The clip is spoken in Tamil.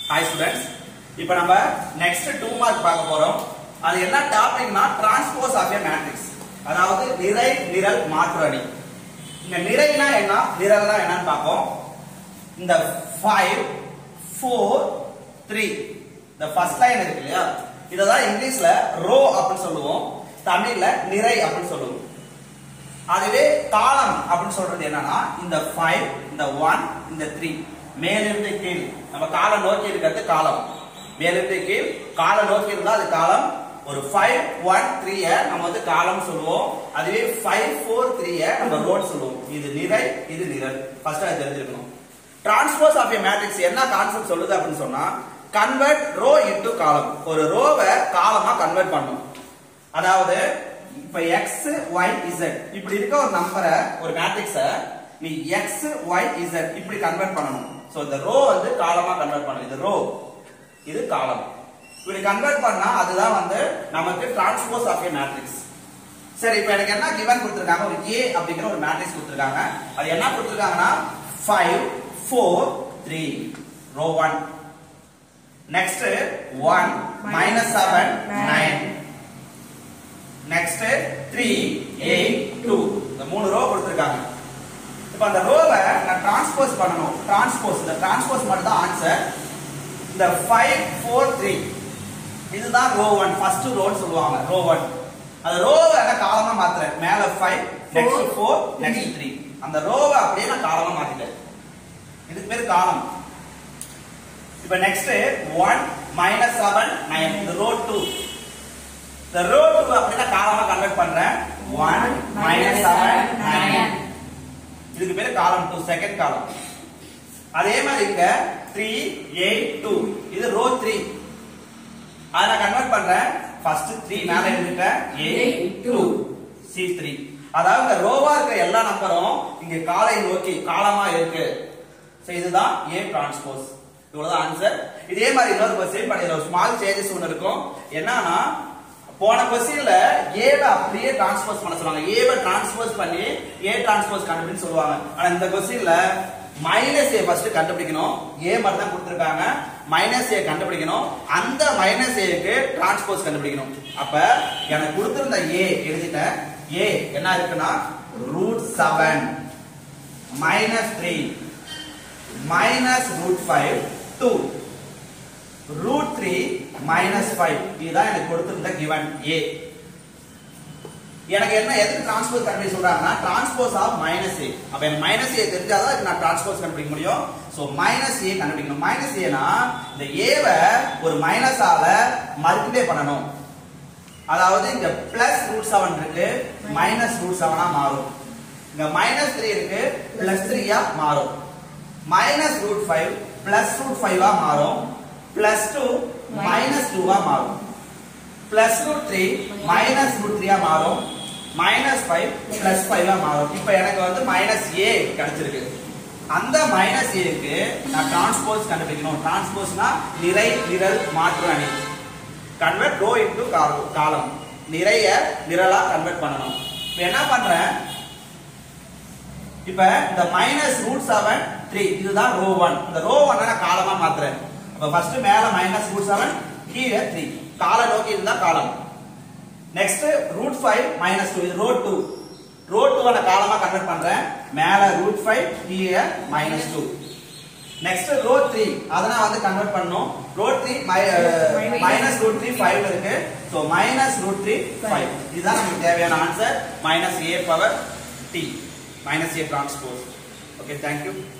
ஹாய் ஸ்டூடெண்ட்ஸ் இப்போ நம்ம நெக்ஸ்ட் டூ மார்க் பார்க்க போறோம் அது என்ன டாபிக்னா டிரான்ஸ்போஸ் ஆஃப் ஏ மேட்ரிக்ஸ் அதாவது நிறை நிரல் மாற்று அணி இந்த நிறைனா என்ன நிரல்னா என்னன்னு பார்ப்போம் இந்த ஃபைவ் ஃபோர் த்ரீ இந்த ஃபர்ஸ்ட் லைன் இருக்கு இல்லையா இததான் இங்கிலீஷ்ல ரோ அப்படின்னு சொல்லுவோம் தமிழ்ல நிறை அப்படின்னு சொல்லுவோம் அதுவே காலம் அப்படின்னு சொல்றது என்னன்னா இந்த ஃபைவ் இந்த ஒன் இந்த த்ரீ மேலிருந்து கீழ் நம்ம காலம் நோக்கி இருக்கிறது காலம் மேலிருந்து கீழ் காலம் நோக்கி இருந்தா அது காலம் ஒரு ஃபைவ் ஒன் த்ரீய நம்ம வந்து காலம் சொல்லுவோம் அதுவே ஃபைவ் ஃபோர் த்ரீய நம்ம ரோட் சொல்லுவோம் இது நிறை இது நிரல் ஃபர்ஸ்ட் அது தெரிஞ்சிருக்கணும் டிரான்ஸ்போஸ் ஆஃப் ஏ மேட்ரிக்ஸ் என்ன கான்செப்ட் சொல்லுது அப்படின்னு சொன்னா கன்வெர்ட் ரோ இன்டு காலம் ஒரு ரோவை காலமா கன்வெர்ட் பண்ணும் அதாவது இப்ப எக்ஸ் ஒய் இசட் இப்படி இருக்க ஒரு நம்பரை ஒரு மேட்ரிக்ஸ நீ எக்ஸ் ஒய் இசட் இப்படி கன்வெர்ட் பண்ணணும் சோ இந்த ரோ வந்து காலமா கன்வெர்ட் பண்ணணும் இது ரோ இது காலம் இப்படி கன்வெர்ட் பண்ணா அதுதான் வந்து நமக்கு டிரான்ஸ்போஸ் ஆஃப் ஏ மேட்ரிக்ஸ் சரி இப்போ எனக்கு என்ன கிவன் கொடுத்துருக்காங்க ஒரு ஏ அப்படிங்கிற ஒரு மேட்ரிக்ஸ் கொடுத்துருக்காங்க அது என்ன கொடுத்துருக்காங்கன்னா five four three row one next one minus seven nine next three eight two இந்த மூணு ரோ கொடுத்துருக்காங்க இப்போ அந்த ரோவை நான் டிரான்ஸ்போஸ் பண்ணணும் டிரான்ஸ்போஸ் இந்த டிரான்ஸ்போஸ் மட்டும் தான் ஆன்சர் இந்த ஃபைவ் ஃபோர் த்ரீ இதுதான் ரோ ஒன் ஃபர்ஸ்ட் ரோன்னு சொல்லுவாங்க ரோ ஒன் அந்த ரோவை நான் காலமா மாத்துறேன் மேல five next four next three அந்த ரோவை அப்படியே நான் காலமா மாத்திட்டேன் இதுக்கு பேர் காலம் இப்போ next one minus seven nine இந்த ரோ டூ இந்த ரோ டூ அப்படியே நான் காலமா கன்வெர்ட் பண்றேன் ஒன் மைனஸ் செவன் நைன் இதுக்கு பேரு காலம் டூ செகண்ட் காலம் அதே மாதிரி இங்க த்ரீ எயிட் டூ இது ரோ த்ரீ அதை நான் கன்வெர்ட் பண்றேன் ஃபர்ஸ்ட் த்ரீ மேல எழுதிட்டேன் எயிட் டூ சி த்ரீ அதாவது இந்த ரோவா இருக்கிற எல்லா நம்பரும் இங்க காலை நோக்கி காலமா இருக்கு சோ இதுதான் ஏ டிரான்ஸ்போஸ் இவ்வளவுதான் ஆன்சர் இதே மாதிரி இன்னொரு கொஸ்டின் பட் இதுல ஸ்மால் சேஞ்சஸ் ஒன்று இருக்கும் என்னன்னா போன கொஸ்டின்ல ஏவை அப்படியே டிரான்ஸ்போஸ் பண்ண சொல்லுவாங்க ஏவை டிரான்ஸ்போஸ் பண்ணி ஏ டிரான்ஸ்போஸ் கண்டுபிடின்னு சொல்லுவாங்க ஆனா இந்த கொஸ்டின்ல மைனஸ் ஏ ஃபர்ஸ்ட் கண்டுபிடிக்கணும் ஏ மட்டும் தான் கொடுத்துருக்காங்க மைனஸ் ஏ கண்டுபிடிக்கணும் அந்த மைனஸ் ஏக்கு டிரான்ஸ்போஸ் கண்டுபிடிக்கணும் அப்ப எனக்கு கொடுத்திருந்த ஏ எழுதிட்டேன் ஏ என்ன இருக்குன்னா root seven minus three minus root five two root three minus five இதுதான் எனக்கு கொடுத்திருந்த கிவன் ஏ எனக்கு என்ன எதுக்கு டிரான்ஸ்போஸ் கண்டுபிடிக்க சொல்றாங்கன்னா டிரான்ஸ்போஸ் ஆஃப் மைனஸ் ஏ அப்ப எனக்கு மைனஸ் ஏ தெரிஞ்சாதான் இதுக்கு நான் டிரான்ஸ்போஸ் கண்டுபிடிக்க முடியும் சோ மைனஸ் ஏ கண்டுபிடிக்கணும் மைனஸ் ஏனா இந்த ஏவை ஒரு மைனஸால மல்டிப்ளை பண்ணணும் அதாவது இங்க பிளஸ் ரூட் செவன் இருக்கு மைனஸ் ரூட் செவனா மாறும் இங்க மைனஸ் த்ரீ இருக்கு பிளஸ் த்ரீயா மாறும் minus root five plus root ஃபைவா மாறும் பிளஸ் டூ மைனஸ் டூவா மாறும் plus root three minus root த்ரீயா மாறும் மைனஸ் ஃபைவ் பிளஸ் ஃபைவா மாறும் இப்போ எனக்கு வந்து மைனஸ் ஏ கிடைச்சிருக்கு அந்த மைனஸ் ஏக்கு நான் டிரான்ஸ்போஸ் கண்டுபிடிக்கணும் டிரான்ஸ்போஸ்னா நிறை நிரல் மாற்று அணி கன்வெர்ட் ரோ இன்டு காலம் நிறைய நிரலா கன்வெர்ட் பண்ணணும் இப்போ என்ன பண்றேன் இப்ப இந்த மைனஸ் ரூட் செவன் த்ரீ இதுதான் ரோ ஒன் இந்த ரோ ஒன் நான் காலமா மாத்துறேன் அப்ப ஃபர்ஸ்ட் மேல மைனஸ் ரூட் செவன் கீழே த்ரீ கால நோக்கி இருந்தா column next root five minus two இது ரோ டூ ரோ டூ நான் காலமா கன்வெர்ட் பண்றேன் மேல ரூட் ஃபைவ் கீழே minus two next row three அதை நான் வந்து கன்வெர்ட் பண்ணணும் row three minus root three five இருக்கு so minus root three five இதுதான் நமக்கு தேவையான answer minus A power T minus a transpose. Okay, thank you.